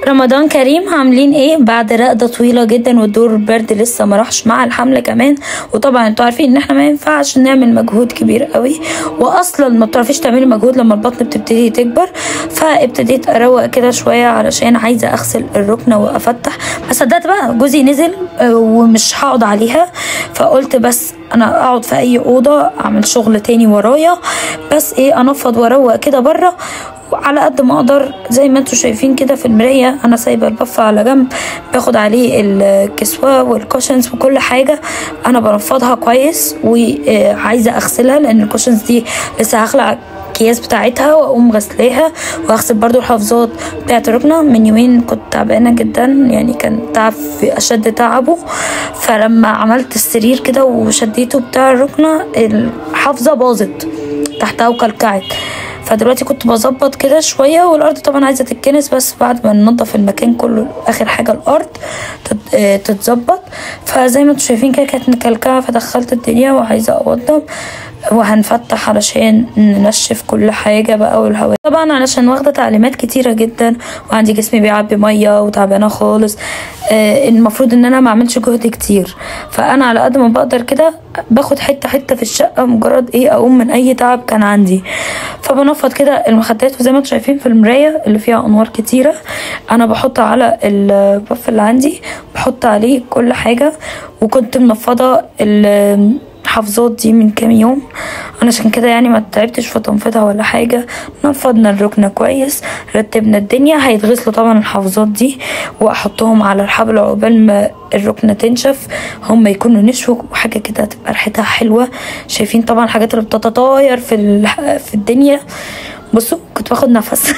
رمضان كريم عاملين ايه بعد رقدة طويلة جدا والدور البرد لسه ما راحش مع الحمل كمان وطبعا انتوا عارفين ان احنا ما ينفعش نعمل مجهود كبير قوي واصلا ما بتعرفيش تعملي مجهود لما البطن بتبتدي تكبر فابتديت اروق كده شوية علشان عايزة اغسل الركنة وافتح ما صدقت بقى جوزي نزل آه، ومش هقعد عليها فقلت بس انا اقعد في اي اوضه اعمل شغل تاني ورايا بس ايه انفض واروق كده بره وعلى قد ما اقدر زي ما انتوا شايفين كده في المرايه انا سايبه البف على جنب باخد عليه الكسوه والكوشنز وكل حاجه انا بنفضها كويس وعايزه اغسلها لان الكوشنز دي لسه هخلع الأكياس بتاعتها واقوم غسلاها واغسل برضو الحفاظات بتاعت الركنة من يومين كنت تعبانة جدا يعني كان تعب في اشد تعبه فلما عملت السرير كده وشديته بتاع الركنة الحافظة باظت تحتها وكلكعت فدلوقتي كنت بظبط كده شويه والارض طبعا عايزه تتكنس بس بعد ما ننضف المكان كله اخر حاجه الارض تت- آه، تتظبط فزي ما انتوا شايفين كده كانت مكلكعه فدخلت الدنيا وعايزه اوضب وهنفتح علشان ننشف كل حاجه بقى والهواء طبعا علشان واخده تعليمات كتيره جدا وعندي جسمي بيعبي ميه وتعبانه خالص آه المفروض ان انا ما اعملش جهد كتير فانا على قد ما بقدر كده باخد حته حته في الشقه مجرد ايه اقوم من اي تعب كان عندي فبنفض كده المخدات وزي ما انتم شايفين في المرايه اللي فيها انوار كتيره انا بحط على البف اللي عندي بحط عليه كل حاجه وكنت منفضه ال- الحفظات دي من كام يوم انا عشان كده يعني ما تعبتش في تنفيذها ولا حاجه نفضنا الركنه كويس رتبنا الدنيا هيتغسلوا طبعا الحفظات دي واحطهم على الحبل عقبال ما الركنه تنشف هم يكونوا نشفوا وحاجه كده هتبقى ريحتها حلوه شايفين طبعا الحاجات اللي بتتطاير في ال- في الدنيا بصوا كنت باخد نفس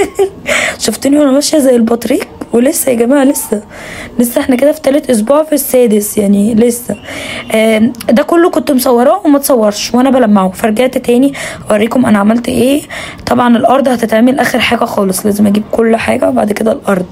شفتوني وانا ماشيه زي البطريق ولسه يا جماعه لسه لسه احنا كده في تالت اسبوع في السادس يعني لسه آم، ده كله كنت مصوراه وما تصورش وانا بلمعه فرجعت تاني اوريكم انا عملت ايه طبعا الارض هتتعمل اخر حاجه خالص لازم اجيب كل حاجه وبعد كده الارض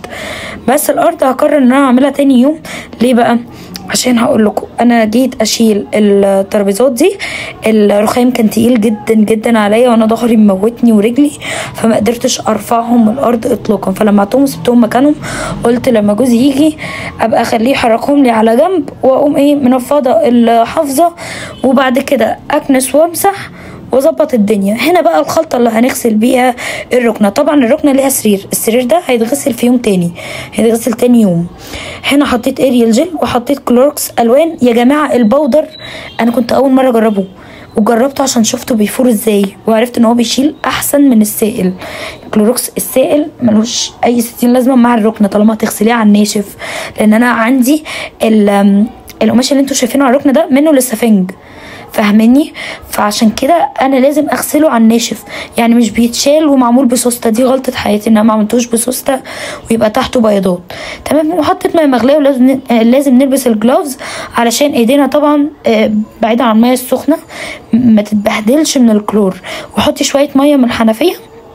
بس الارض هقرر ان انا اعملها تاني يوم ليه بقى عشان هقول لكم انا جيت اشيل الترابيزات دي الرخام كان تقيل جدا جدا عليا وانا ظهري مموتني ورجلي فما قدرتش ارفعهم من الارض اطلاقا فلمعتهم وسبتهم مكانهم قلت لما جوزي يجي ابقى اخليه يحركهم لي على جنب واقوم ايه منفضه الحافظه وبعد كده اكنس وامسح واظبط الدنيا هنا بقى الخلطه اللي هنغسل بيها الركنه طبعا الركنه ليها سرير السرير ده هيتغسل في يوم تاني هيتغسل تاني يوم هنا حطيت اريال جل وحطيت كلوركس الوان يا جماعه البودر انا كنت اول مره اجربه وجربته عشان شفته بيفور ازاي وعرفت ان هو بيشيل احسن من السائل الكلوروكس السائل ملوش اي ستين لازمه مع الركنه طالما هتغسليه على الناشف لان انا عندي ال- القماش اللي انتوا شايفينه على الركنه ده منه للسفنج فاهماني فعشان كده انا لازم اغسله على الناشف يعني مش بيتشال ومعمول بسوسته دي غلطه حياتي ان انا ما عملتوش بسوسته ويبقى تحته بياضات تمام وحطيت ميه مغليه ولازم ن- آه، لازم نلبس الجلوفز علشان ايدينا طبعا آه، بعيدا عن الميه السخنه م- ما تتبهدلش من الكلور وحطي شويه ميه من الحنفيه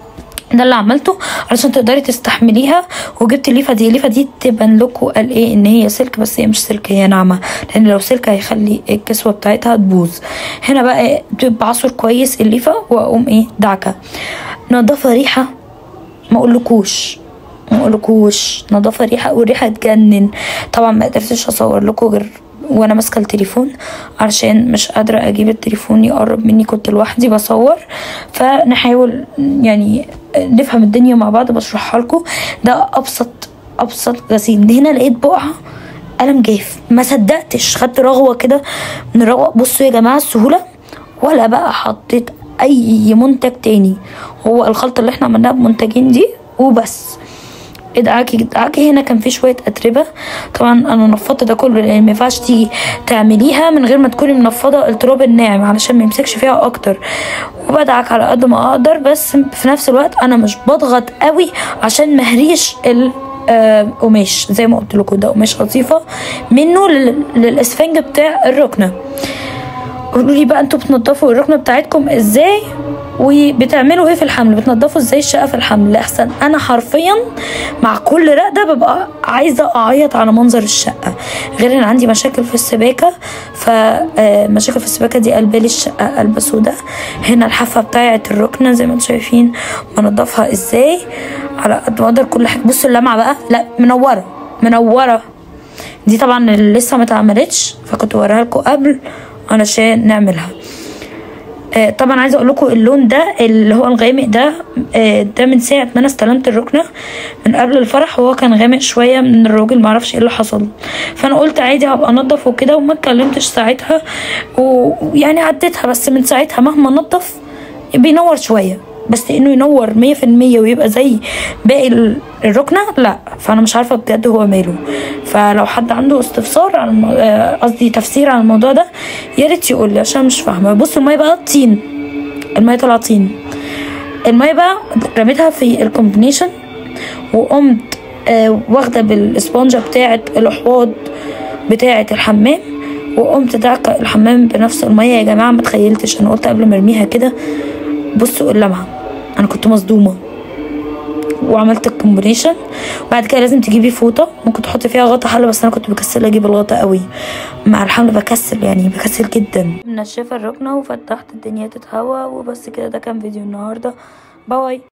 ده اللي عملته علشان تقدري تستحمليها وجبت الليفه دي الليفه دي تبان لكم قال ايه ان هي سلك بس هي مش سلك هي ناعمه لان لو سلك هيخلي الكسوه بتاعتها تبوظ هنا بقى إيه، بعصر كويس الليفه واقوم ايه دعكه نضافه ريحه ما اقولكوش ما اقولكوش نظافه ريحه والريحه تجنن طبعا ما قدرتش اصور لكم غير وانا ماسكه التليفون علشان مش قادره اجيب التليفون يقرب مني كنت لوحدي بصور فنحاول يعني نفهم الدنيا مع بعض بشرحها لكم ده ابسط ابسط غسيل هنا لقيت بقعه قلم جاف ما صدقتش خدت رغوه كده من رغوه بصوا يا جماعه السهوله ولا بقى حطيت اي منتج تاني هو الخلطه اللي احنا عملناها بمنتجين دي وبس ادعاكي ادعاكي هنا كان في شويه اتربه طبعا انا نفضت ده كله لان ما ينفعش تيجي تعمليها من غير ما تكوني منفضه التراب الناعم علشان ما يمسكش فيها اكتر وبدعك على قد ما اقدر بس في نفس الوقت انا مش بضغط قوي عشان مهريش ال آه، قماش زي ما قلت لكم ده قماش قطيفه منه لل- للاسفنج بتاع الركنه قولوا لي بقى انتوا بتنضفوا الركنه بتاعتكم ازاي وبتعملوا ايه في الحمل بتنضفوا ازاي الشقه في الحمل لاحسن انا حرفيا مع كل رقده ببقى عايزه اعيط على منظر الشقه غير ان عندي مشاكل في السباكه فمشاكل في السباكه دي قلبه لي الشقه قلب سودا هنا الحافه بتاعه الركنه زي ما انتم شايفين بنضفها ازاي على قد ما اقدر كل حاجه بصوا اللمعه بقى لا منوره منوره دي طبعا اللي لسه ما اتعملتش فكنت بوريها لكم قبل علشان نعملها آه، طبعا عايزه اقول لكم اللون ده اللي هو الغامق ده آه، ده من ساعه ما انا استلمت الركنه من قبل الفرح وهو كان غامق شويه من الراجل معرفش ايه اللي حصل فانا قلت عادي هبقى انضف وكده وما اتكلمتش ساعتها ويعني عديتها بس من ساعتها مهما انضف بينور شويه بس انه ينور مية في المية ويبقى زي باقي ال- الركنة لا فانا مش عارفة بجد هو ماله فلو حد عنده استفسار عن الم- آه، قصدي تفسير عن الموضوع ده يا ريت يقول لي عشان مش فاهمة بصوا المية بقى طين المية طلع طين المية بقى رميتها في الكومبينيشن وقمت آه، واخدة بالاسبونجة بتاعة الاحواض بتاعة الحمام وقمت دعكة الحمام بنفس المية يا جماعة ما تخيلتش انا قلت قبل ما ارميها كده بصوا اللمعة انا كنت مصدومة وعملت الكومبينيشن وبعد كده لازم تجيبي فوطه ممكن تحطي فيها غطا حله بس انا كنت بكسل اجيب الغطا قوي مع الحمل بكسل يعني بكسل جدا منشفه الركنه وفتحت الدنيا تتهوى وبس كده ده كان فيديو النهارده باي